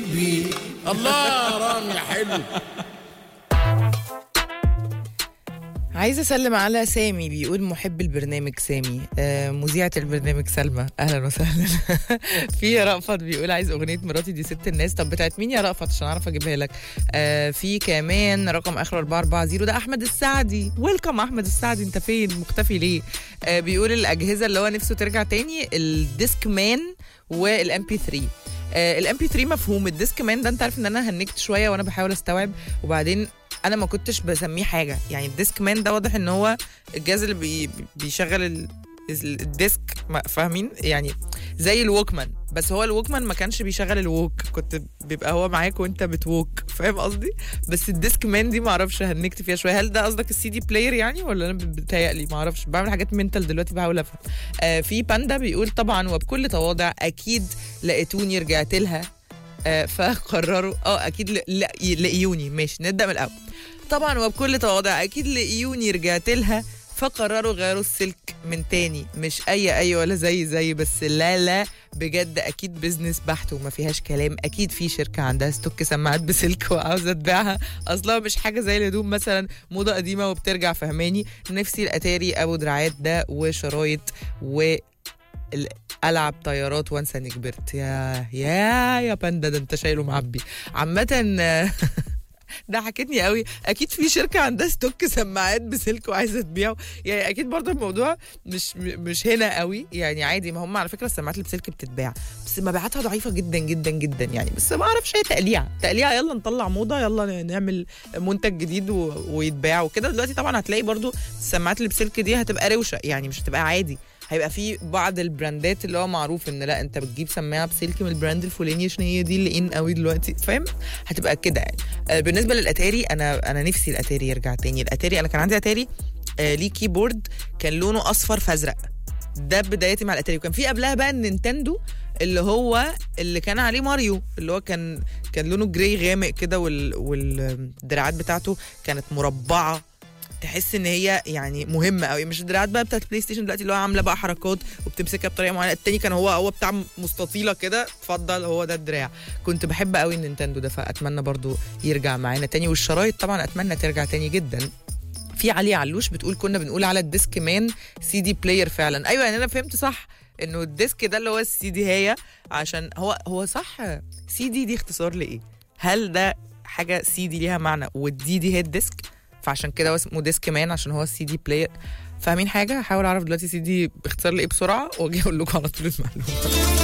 بيه الله رامي حلو عايزه اسلم على سامي بيقول محب البرنامج سامي آه مذيعه البرنامج سلمى اهلا وسهلا في رأفت بيقول عايز اغنيه مراتي دي ست الناس طب بتاعت مين يا رأفت عشان اعرف اجيبها لك آه في كمان رقم اخر 440 ده احمد السعدي ويلكم احمد السعدي انت فين مختفي ليه آه بيقول الاجهزه اللي هو نفسه ترجع تاني الديسك مان والام بي 3 الام بي 3 مفهوم الديسك مان ده انت عارف ان انا هنكت شويه وانا بحاول استوعب وبعدين انا ما كنتش بسميه حاجه يعني الديسك مان ده واضح ان هو الجهاز اللي بي بيشغل ال- الديسك ما- فاهمين يعني زي الووكمان بس هو الووكمان ما كانش بيشغل الووك كنت بيبقى هو معاك وانت بتووك فاهم قصدي بس الديسك مان دي ما اعرفش هنكت فيها شويه هل ده قصدك السي دي بلاير يعني ولا انا بتهيألي ما اعرفش بعمل حاجات منتال دلوقتي بحاول افهم آه في باندا بيقول طبعا وبكل تواضع اكيد لقيتوني رجعت لها آه فقرروا اه اكيد ل- لا لقيوني ماشي نبدا من الاول طبعا وبكل تواضع اكيد لقيوني رجعت لها فقرروا غيروا السلك من تاني مش اي اي ولا زي زي بس لا لا بجد اكيد بيزنس بحت وما فيهاش كلام اكيد في شركه عندها ستوك سماعات بسلك وعاوزه تبيعها اصلا مش حاجه زي الهدوم مثلا موضه قديمه وبترجع فهماني نفسي الاتاري ابو دراعات ده وشرايط و ال- العب طيارات وانسى اني كبرت يا يا يا باندا ده انت شايله معبي عامه آه، ضحكتني قوي اكيد في شركه عندها ستوك سماعات بسلك وعايزه تبيعه يعني اكيد برضه الموضوع مش م- مش هنا قوي يعني عادي ما هم على فكره السماعات اللي بسلك بتتباع بس مبيعاتها ضعيفه جدا جدا جدا يعني بس ما اعرفش هي تقليعه تقليعه يلا نطلع موضه يلا نعمل منتج جديد و... ويتباع وكده دلوقتي طبعا هتلاقي برضه السماعات اللي بسلك دي هتبقى روشه يعني مش هتبقى عادي هيبقى في بعض البراندات اللي هو معروف ان لا انت بتجيب سماعه بسلك من البراند الفلاني عشان هي دي اللي ان قوي دلوقتي فاهم هتبقى كده يعني آه، بالنسبه للاتاري انا انا نفسي الاتاري يرجع تاني الاتاري انا كان عندي اتاري آه، ليه كيبورد كان لونه اصفر فازرق ده بدايتي مع الاتاري وكان في قبلها بقى النينتندو اللي هو اللي كان عليه ماريو اللي هو كان كان لونه جراي غامق كده وال والدراعات بتاعته كانت مربعه تحس ان هي يعني مهمه قوي مش الدراعات بقى بتاعت البلاي ستيشن دلوقتي اللي هو عامله بقى حركات وبتمسكها بطريقه معينه التاني كان هو هو بتاع مستطيله كده اتفضل هو ده الدراع كنت بحب قوي النينتندو ده فاتمنى برضو يرجع معانا تاني والشرايط طبعا اتمنى ترجع تاني جدا في علي علوش بتقول كنا بنقول على الديسك مان سي دي بلاير فعلا ايوه يعني انا فهمت صح انه الديسك ده اللي هو السي دي هي عشان هو هو صح سي دي دي اختصار لايه هل ده حاجه سي دي ليها معنى والدي دي هي الديسك فعشان كده هو اسمه ديسك مان عشان هو السي دي بلاير فاهمين حاجه هحاول اعرف دلوقتي سي دي باختصار لايه بسرعه واجي اقول لكم على طول المعلومه